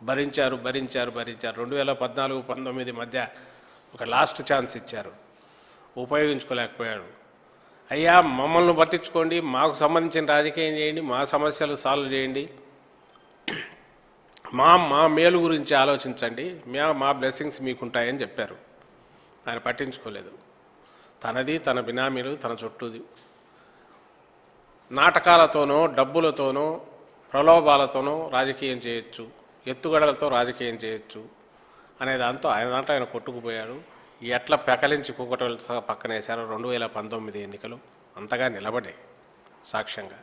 భరించారు భరించారు భరించారు రెండు వేల పద్నాలుగు పంతొమ్మిది మధ్య ఒక లాస్ట్ ఛాన్స్ ఇచ్చారు ఉపయోగించుకోలేకపోయాడు అయ్యా మమ్మల్ని పట్టించుకోండి మాకు సంబంధించిన రాజకీయం చేయండి మా సమస్యలు సాల్వ్ చేయండి మా మా మేలు గురించి ఆలోచించండి మా మా బ్లెస్సింగ్స్ మీకుంటాయని చెప్పారు ఆయన పట్టించుకోలేదు తనది తన బినామీలు తన చుట్టూ నాటకాలతోనో డబ్బులతోనో ప్రలోభాలతోనో రాజకీయం చేయొచ్చు ఎత్తుగడలతో రాజకీయం చేయొచ్చు అనే దాంతో ఆయన దాంట్లో ఆయన కొట్టుకుపోయాడు ఎట్లా పెకలించి కుక్కటలతో పక్కన వేశారు రెండు వేల పంతొమ్మిది ఎన్నికలు అంతగా నిలబడే సాక్ష్యంగా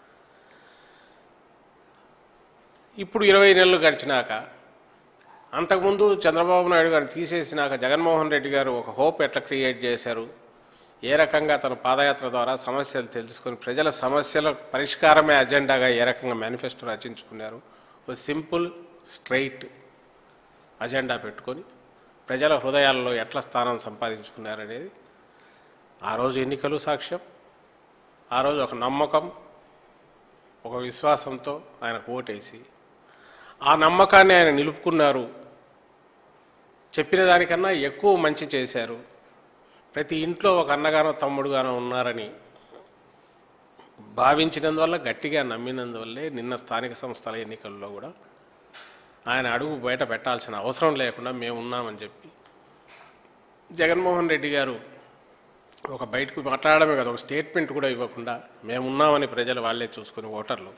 ఇప్పుడు ఇరవై నెలలు గడిచినాక అంతకుముందు చంద్రబాబు నాయుడు గారిని తీసేసినాక జగన్మోహన్ రెడ్డి గారు ఒక హోప్ ఎట్లా క్రియేట్ చేశారు ఏ రకంగా తన పాదయాత్ర ద్వారా సమస్యలు తెలుసుకొని ప్రజల సమస్యల పరిష్కారమే అజెండాగా ఏ రకంగా మేనిఫెస్టో రచించుకున్నారు ఒక సింపుల్ స్ట్రైట్ అజెండా పెట్టుకొని ప్రజల హృదయాల్లో ఎట్లా స్థానం సంపాదించుకున్నారనేది ఆ రోజు ఎన్నికలు సాక్ష్యం ఆ రోజు ఒక నమ్మకం ఒక విశ్వాసంతో ఆయనకు ఓటేసి ఆ నమ్మకాన్ని ఆయన నిలుపుకున్నారు చెప్పిన దానికన్నా ఎక్కువ మంచి చేశారు ప్రతి ఇంట్లో ఒక అన్నగానో తమ్ముడుగానో ఉన్నారని భావించినందువల్ల గట్టిగా నమ్మినందువల్లే నిన్న స్థానిక సంస్థల ఎన్నికల్లో కూడా ఆయన అడుగు బయట పెట్టాల్సిన అవసరం లేకుండా మేము ఉన్నామని చెప్పి జగన్మోహన్ రెడ్డి గారు ఒక బయటకు మాట్లాడమే కదా ఒక స్టేట్మెంట్ కూడా ఇవ్వకుండా మేమున్నామని ప్రజలు వాళ్ళే చూసుకుని ఓటర్లు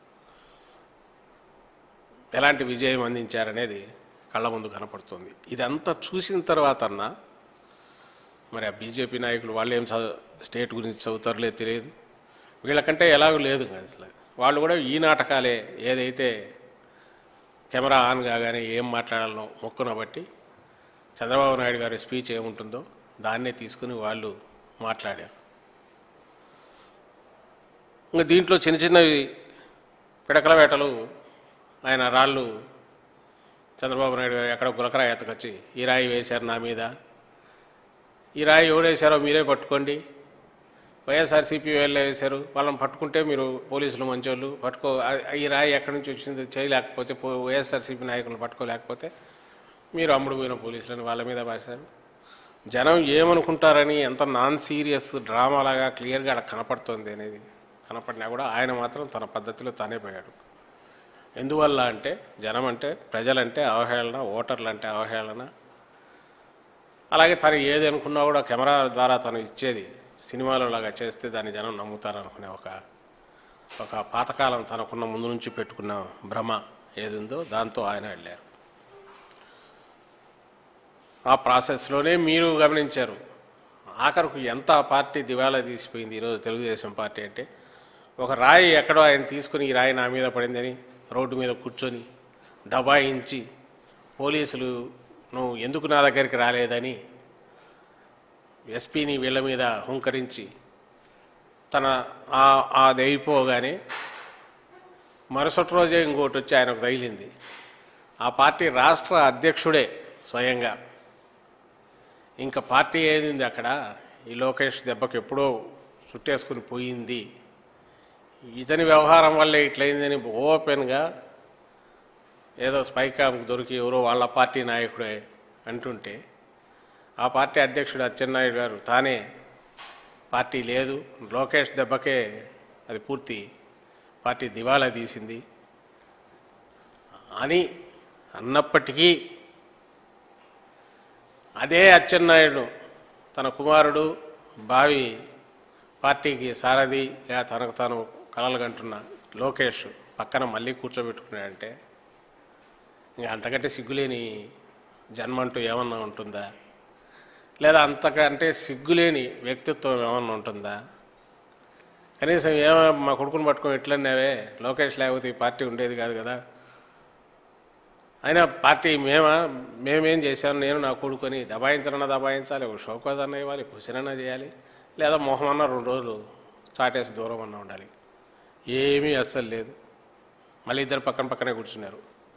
ఎలాంటి విజయం అందించారనేది కళ్ళ ముందు కనపడుతుంది ఇదంతా చూసిన తర్వాత అన్నా మరి ఆ బీజేపీ నాయకులు వాళ్ళు ఏం చదువు స్టేట్ గురించి చదువుతారులే తెలియదు వీళ్ళకంటే ఎలాగూ లేదు కదా అసలు వాళ్ళు కూడా ఈ నాటకాలే ఏదైతే కెమెరా ఆన్ కాగానే ఏం మాట్లాడాలనో మొక్కున బట్టి చంద్రబాబు నాయుడు గారి స్పీచ్ ఏముంటుందో దాన్నే తీసుకుని వాళ్ళు మాట్లాడారు ఇంకా దీంట్లో చిన్న చిన్నవి పిడకల వేటలు ఆయన రాళ్ళు చంద్రబాబు నాయుడు గారు ఎక్కడ గులకరాయి ఎత్తకొచ్చి ఈ రాయి వేశారు నా మీద ఈ రాయి ఎవడేశారో మీరే పట్టుకోండి వైఎస్ఆర్సీపీ వాళ్ళు వేశారు వాళ్ళని పట్టుకుంటే మీరు పోలీసులు మంచోళ్ళు పట్టుకో ఆ- ఈ రాయి ఎక్కడి నుంచి వచ్చింది చేయలేకపోతే పో- వైఎస్ఆర్సీపీ నాయకులను పట్టుకోలేకపోతే మీరు అమ్ముడు పోయిన పోలీసులను వాళ్ళ మీద భాషారు జనం ఏమనుకుంటారని ఎంత నాన్ సీరియస్ డ్రామాలాగా క్లియర్గా అక్కడ కనపడుతుంది అనేది కనపడినా కూడా ఆయన మాత్రం తన పద్ధతిలో తానే పోయాడు ఎందువల్ల అంటే జనం అంటే ప్రజలంటే అవహేళన ఓటర్లు అంటే అవహేళన అలాగే తను ఏది అనుకున్నా కూడా కెమెరా ద్వారా తను ఇచ్చేది సినిమాలో లాగా చేస్తే దాన్ని జనం నమ్ముతారనుకునే ఒక ఒక పాతకాలం తనకున్న ముందు నుంచి పెట్టుకున్న భ్రమ ఏది ఉందో దాంతో ఆయన వెళ్ళారు ఆ ప్రాసెస్లోనే మీరు గమనించారు ఆఖరకు ఎంత పార్టీ దివాలా తీసిపోయింది ఈరోజు తెలుగుదేశం పార్టీ అంటే ఒక రాయి ఎక్కడో ఆయన తీసుకుని ఈ రాయి నా మీద పడిందని రోడ్డు మీద కూర్చొని దబాయించి పోలీసులు నువ్వు ఎందుకు నా దగ్గరికి రాలేదని ఎస్పీని వీళ్ళ మీద హుంకరించి తన ఆ- అది అయిపోగానే మరుసటి రోజే ఇంకోటి వచ్చి ఆయనకు తగిలింది ఆ పార్టీ రాష్ట్ర అధ్యక్షుడే స్వయంగా ఇంకా పార్టీ ఏది ఉంది అక్కడ ఈ లోకేష్ దెబ్బకి ఎప్పుడో చుట్టేసుకుని పోయింది ఇతని వ్యవహారం వల్లే ఇట్లయిందని ఓపెన్గా ఏదో స్పైకామ్కి దొరికి ఎవరో వాళ్ళ పార్టీ నాయకుడే అంటుంటే ఆ పార్టీ అధ్యక్షుడు అచ్చెన్నాయుడు గారు తానే పార్టీ లేదు లోకేష్ దెబ్బకే అది పూర్తి పార్టీ దివాలా తీసింది అని అన్నప్పటికీ అదే అచ్చెన్నాయుడు తన కుమారుడు భావి పార్టీకి సారథిగా తనకు తాను కలలుగంటున్న లోకేష్ పక్కన మళ్ళీ కూర్చోబెట్టుకున్నాడంటే ఇంకా అంతకంటే సిగ్గులేని జన్మ అంటూ ఏమన్నా ఉంటుందా లేదా అంతకంటే సిగ్గులేని వ్యక్తిత్వం ఏమన్నా ఉంటుందా కనీసం ఏమ మా కొడుకుని పట్టుకొని ఎట్లన్నావే లోకేష్ లేకపోతే ఈ పార్టీ ఉండేది కాదు కదా అయినా పార్టీ మేమా మేమేం చేశాను నేను నా కొడుకొని దబాయించనన్నా దబాయించాలి ఒక షోకోదన్న ఇవ్వాలి క్వశ్చన్ చేయాలి లేదా మొహమన్నా రెండు రోజులు చాటేసి దూరం అన్నా ఉండాలి ఏమీ అస్సలు లేదు మళ్ళీ ఇద్దరు పక్కన పక్కనే కూర్చున్నారు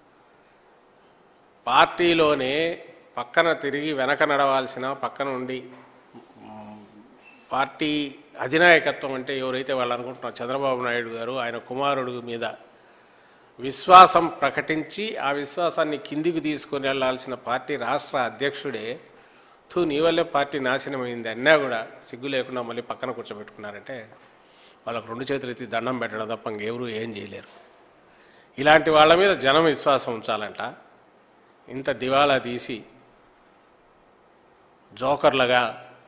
పార్టీలోనే పక్కన తిరిగి వెనక నడవాల్సిన పక్కన ఉండి మ్, పార్టీ అధినాయకత్వం అంటే ఎవరైతే వాళ్ళు అనుకుంటున్నారు చంద్రబాబు నాయుడు గారు ఆయన కుమారుడు మీద విశ్వాసం ప్రకటించి ఆ విశ్వాసాన్ని కిందికి తీసుకొని వెళ్లాల్సిన పార్టీ రాష్ట్ర అధ్యక్షుడే తూ నీ వల్లే పార్టీ నాశనమైంది అన్నా కూడా సిగ్గు లేకుండా మళ్ళీ పక్కన కూర్చోబెట్టుకున్నారంటే వాళ్ళకు రెండు చేతులు ఎత్తి దండం పెట్టడం తప్ప ఇంకెవరూ ఏం చేయలేరు ఇలాంటి వాళ్ళ మీద జనం విశ్వాసం ఉంచాలంట ఇంత దివాలా తీసి జోకర్లుగా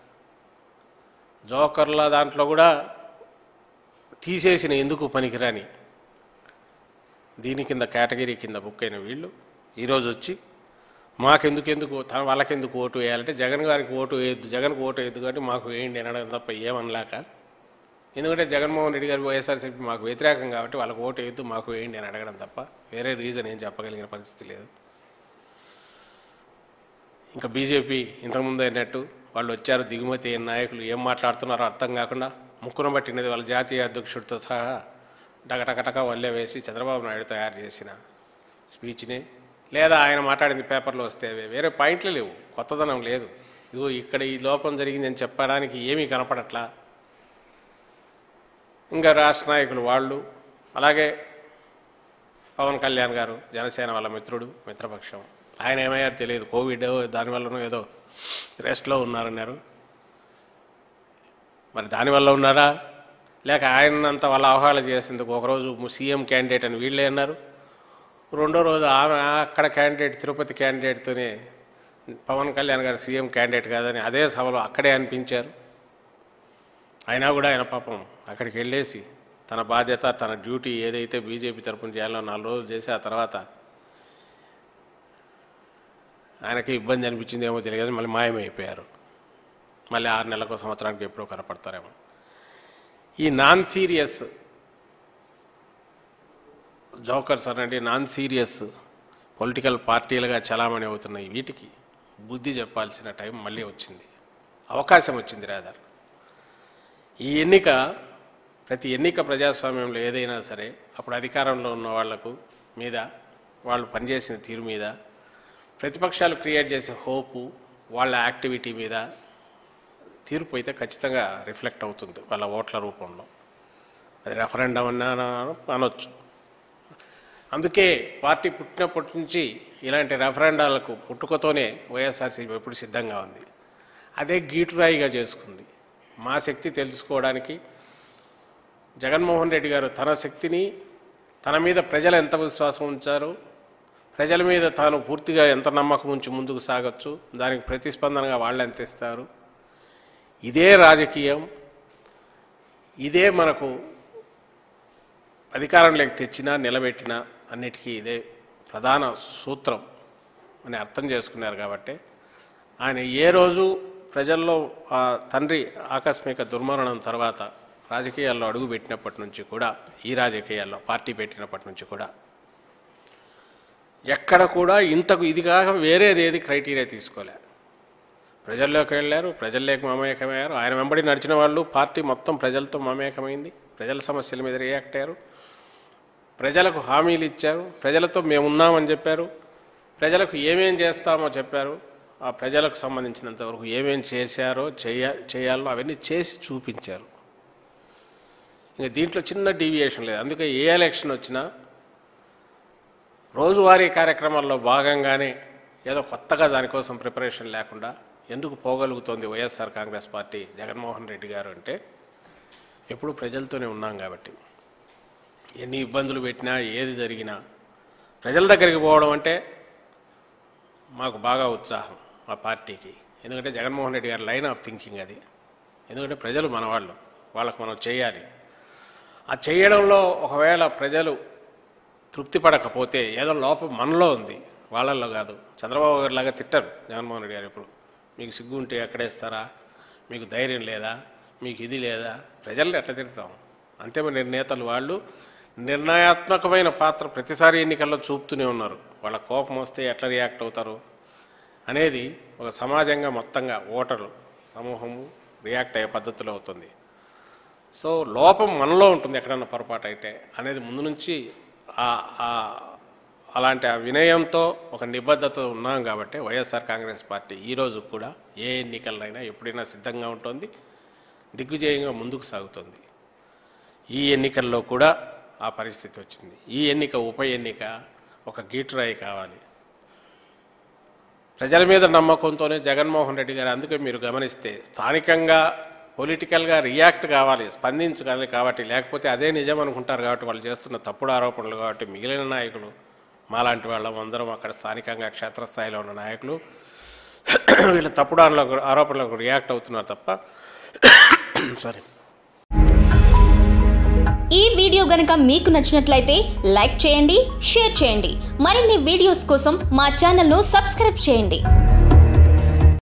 జోకర్ల దాంట్లో కూడా తీసేసిన ఎందుకు పనికిరాని దీని కింద కేటగిరీ కింద బుక్ అయిన వీళ్ళు ఈరోజు వచ్చి మాకెందుకు ఎందుకు తన వాళ్ళకెందుకు ఓటు వేయాలంటే జగన్ గారికి ఓటు వేయద్దు జగన్కి ఓటు వేయద్దు కాబట్టి మాకు వేయండి అనడం తప్ప ఏమనలేక ఎందుకంటే జగన్మోహన్ రెడ్డి గారు వైఎస్ఆర్సీపీ మాకు వ్యతిరేకం కాబట్టి వాళ్ళకి ఓటు వేయద్దు మాకు వేయండి అని అడగడం తప్ప వేరే రీజన్ ఏం చెప్పగలిగిన పరిస్థితి లేదు ఇంకా బీజేపీ ఇంతకుముందు అయినట్టు వాళ్ళు వచ్చారు దిగుమతి అయిన నాయకులు ఏం మాట్లాడుతున్నారో అర్థం కాకుండా ముక్కున పట్టినది వాళ్ళ జాతీయ అధ్యక్షుడితో సహా టకటకటక వల్లే వేసి చంద్రబాబు నాయుడు తయారు చేసిన స్పీచ్ని లేదా ఆయన మాట్లాడింది పేపర్లో వస్తే అవే. వేరే పాయింట్లే లేవు కొత్తదనం లేదు ఇదిగో ఇక్కడ ఈ లోపం జరిగిందని చెప్పడానికి ఏమీ కనపడట్లా ఇంకా రాష్ట్ర నాయకులు వాళ్ళు అలాగే పవన్ కళ్యాణ్ గారు జనసేన వాళ్ళ మిత్రుడు మిత్రపక్షం ఆయన ఏమయ్యారు తెలియదు కోవిడ్ దానివల్లనో ఏదో రెస్ట్లో ఉన్నారన్నారు మరి దానివల్ల ఉన్నారా లేక ఆయనంత వాళ్ళ అవహాళ చేసేందుకు ఒకరోజు సీఎం క్యాండిడేట్ అని వీళ్ళే అన్నారు రెండో రోజు ఆమె అక్కడ క్యాండిడేట్ తిరుపతి క్యాండిడేట్తోనే పవన్ కళ్యాణ్ గారు సీఎం క్యాండిడేట్ కాదని అదే సభలో అక్కడే అనిపించారు అయినా కూడా ఆయన పాపం అక్కడికి వెళ్ళేసి తన బాధ్యత తన డ్యూటీ ఏదైతే బీజేపీ తరపున చేయాలో నాలుగు రోజులు చేసి ఆ తర్వాత ఆయనకి ఇబ్బంది అనిపించిందేమో తెలియదు మళ్ళీ మాయమైపోయారు మళ్ళీ ఆరు నెలలకు సంవత్సరానికి ఎప్పుడో కనపడతారేమో ఈ నాన్ సీరియస్ జోకర్స్ అనండి నాన్ సీరియస్ పొలిటికల్ పార్టీలుగా చలామణి అవుతున్నాయి వీటికి బుద్ధి చెప్పాల్సిన టైం మళ్ళీ వచ్చింది అవకాశం వచ్చింది రాదర్ ఈ ఎన్నిక ప్రతి ఎన్నిక ప్రజాస్వామ్యంలో ఏదైనా సరే అప్పుడు అధికారంలో ఉన్న వాళ్లకు మీద వాళ్ళు పనిచేసిన తీరు మీద ప్రతిపక్షాలు క్రియేట్ చేసే హోపు వాళ్ళ యాక్టివిటీ మీద తీర్పు అయితే ఖచ్చితంగా రిఫ్లెక్ట్ అవుతుంది వాళ్ళ ఓట్ల రూపంలో అది రెఫరెండం అన్నా అనొచ్చు అందుకే పార్టీ పుట్టినప్పటి నుంచి ఇలాంటి రెఫరెండాలకు పుట్టుకతోనే వైఎస్ఆర్సీపీ ఎప్పుడు సిద్ధంగా ఉంది అదే గీటురాయిగా చేసుకుంది మా శక్తి తెలుసుకోవడానికి జగన్మోహన్ రెడ్డి గారు తన శక్తిని తన మీద ప్రజలు ఎంత విశ్వాసం ఉంచారు ప్రజల మీద తాను పూర్తిగా ఎంత నమ్మకం ఉంచి ముందుకు సాగొచ్చు దానికి ప్రతిస్పందనగా వాళ్ళు ఎంత ఇస్తారు ఇదే రాజకీయం ఇదే మనకు అధికారంలోకి తెచ్చినా నిలబెట్టినా అన్నిటికీ ఇదే ప్రధాన సూత్రం అని అర్థం చేసుకున్నారు కాబట్టి ఆయన ఏ రోజు ప్రజల్లో ఆ తండ్రి ఆకస్మిక దుర్మరణం తర్వాత రాజకీయాల్లో అడుగు పెట్టినప్పటి నుంచి కూడా ఈ రాజకీయాల్లో పార్టీ పెట్టినప్పటి నుంచి కూడా ఎక్కడ కూడా ఇంతకు ఇది కాక వేరేది ఏది క్రైటీరియా తీసుకోలే ప్రజల్లోకి వెళ్ళారు ప్రజల్లోకి మమేకమయ్యారు ఆయన వెంబడి నడిచిన వాళ్ళు పార్టీ మొత్తం ప్రజలతో మమేకమైంది ప్రజల సమస్యల మీద రియాక్ట్ అయ్యారు ప్రజలకు హామీలు ఇచ్చారు ప్రజలతో మేము ఉన్నామని చెప్పారు ప్రజలకు ఏమేం చేస్తామో చెప్పారు ఆ ప్రజలకు సంబంధించినంత వరకు ఏమేం చేశారో చేయ చేయాలో అవన్నీ చేసి చూపించారు ఇంకా దీంట్లో చిన్న డీవియేషన్ లేదు అందుకే ఏ ఎలక్షన్ వచ్చినా రోజువారీ కార్యక్రమాల్లో భాగంగానే ఏదో కొత్తగా దానికోసం ప్రిపరేషన్ లేకుండా ఎందుకు పోగలుగుతోంది YSR Congress party Jaganmohan Reddy garu అంటే ఎప్పుడు ప్రజలతోనే ఉన్నాం కాబట్టి ఎన్ని ఇబ్బందులు పెట్టినా ఏది జరిగినా ప్రజల దగ్గరికి పోవడం అంటే మాకు బాగా ఉత్సాహం మా పార్టీకి ఎందుకంటే జగన్మోహన్ రెడ్డి గారి లైన్ ఆఫ్ థింకింగ్ అది ఎందుకంటే ప్రజలు మనవాళ్ళు వాళ్ళకు మనం చేయాలి ఆ చేయడంలో ఒకవేళ ప్రజలు తృప్తి పడకపోతే ఏదో లోపం మనలో ఉంది వాళ్ళల్లో కాదు చంద్రబాబు గారి లాగా తిట్టరు జగన్మోహన్ రెడ్డి గారు ఇప్పుడు మీకు సిగ్గు ఉంటే ఎక్కడేస్తారా మీకు ధైర్యం లేదా మీకు ఇది లేదా ప్రజల్ని ఎట్లా తిడతాం అంతే మరి నేతలు వాళ్ళు నిర్ణయాత్మకమైన పాత్ర ప్రతిసారి ఎన్నికల్లో చూపుతూనే ఉన్నారు వాళ్ళ కోపం వస్తే ఎట్లా రియాక్ట్ అవుతారు అనేది ఒక సమాజంగా మొత్తంగా ఓటర్లు సమూహము రియాక్ట్ అయ్యే పద్ధతిలో అవుతుంది సో లోపం మనలో ఉంటుంది ఎక్కడన్నా పొరపాటు అయితే అనేది ముందు నుంచి ఆ- ఆ- అలాంటి ఆ వినయంతో ఒక నిబద్ధత ఉన్నాం కాబట్టి వైఎస్ఆర్ కాంగ్రెస్ పార్టీ ఈరోజు కూడా ఏ ఎన్నికలైనా ఎప్పుడైనా సిద్ధంగా ఉంటుంది దిగ్విజయంగా ముందుకు సాగుతుంది ఈ ఎన్నికల్లో కూడా ఆ పరిస్థితి వచ్చింది ఈ ఎన్నిక ఉప ఎన్నిక ఒక గీటురాయి కావాలి ప్రజల మీద నమ్మకంతోనే జగన్మోహన్ రెడ్డి గారు అందుకే మీరు గమనిస్తే స్థానికంగా పొలిటికల్గా రియాక్ట్ కావాలి స్పందించగలి కాబట్టి లేకపోతే అదే నిజం అనుకుంటారు కాబట్టి వాళ్ళు చేస్తున్న తప్పుడు ఆరోపణలు కాబట్టి మిగిలిన నాయకులు మాలాంటి వాళ్ళం అందరం అక్కడ స్థానికంగా క్షేత్రస్థాయిలో ఉన్న నాయకులు వీళ్ళ తప్పుడు ఆరోపణలకు ఆరోపణలకు రియాక్ట్ అవుతున్నారు తప్ప సారీ ఈ వీడియో గనుక మీకు నచ్చినట్లయితే లైక్ చేయండి షేర్ చేయండి మరిన్ని వీడియోస్ కోసం మా ఛానల్ను సబ్స్క్రైబ్ చేయండి